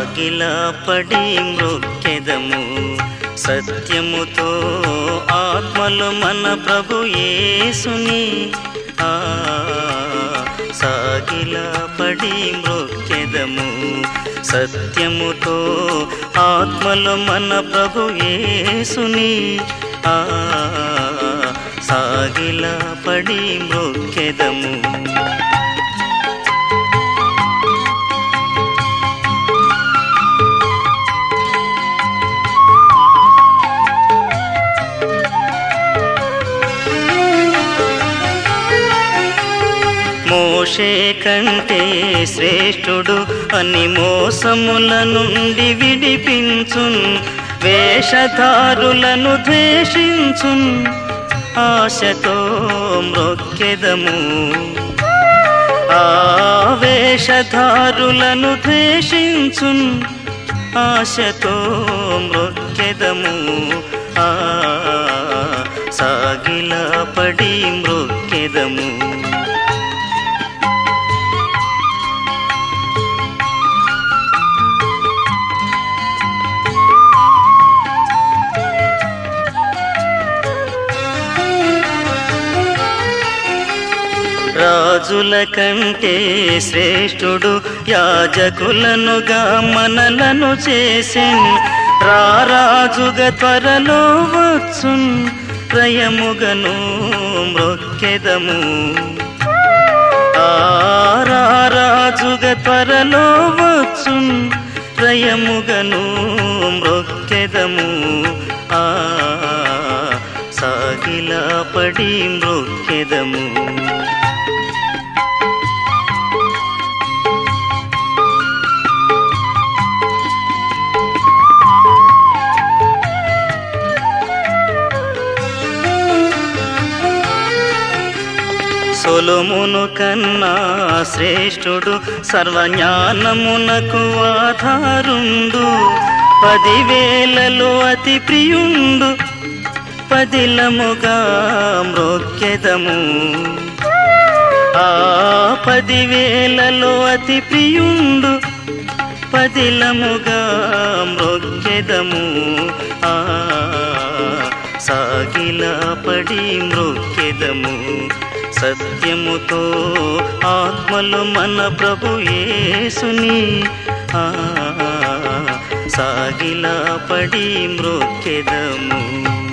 సాగిలా పడి మృక్కెదము సత్యముతో ఆత్మలు మన ప్రభు యేసుని ఆ సాగిలా పడి మృక్కెదము సత్యముతో ఆత్మలు మన ప్రభు యేసుని ఆ సాగిలా పడి మృక్కెదము మోషే కంటే శ్రేష్ఠుడు అని మోసముల నుండి విడిపించున్ వేషధారులను ద్వేషించున్ ఆశతో మ్రొక్కెదము ఆ వేషధారులను ద్వేషించున్ ఆశతో మృక్కెదము ఆ సాగిలా పడి మృక్కెదము రాజుల కంటే శ్రేష్ఠుడు యాజకులనుగా మనలను చేసెన్ రారాజుగా త్వరలో వచ్చున్ ప్రయముగను మ్రొక్కెదము ఆ రారాజుగా త్వరలో వచ్చున్ ప్రయముగను మ్రొక్కెదము ఆ సాగిలా పడి మృక్కెదము సొలమును కన్నా శ్రేష్ఠుడు సర్వజ్ఞానమునకు ఆధారుండు పదివేలలో అతి ప్రియుండు పదిలముగా మ్రొక్కెదము ఆ పదివేలలో అతి ప్రియుండు పదిలముగా మ్రొక్కెదము ఆ సాగిలా పడి మృక్కెదము సత్యముతో ఆత్మలు మన ప్రభు యేసుని ఆ సాగిలా పడి మృక్కెదము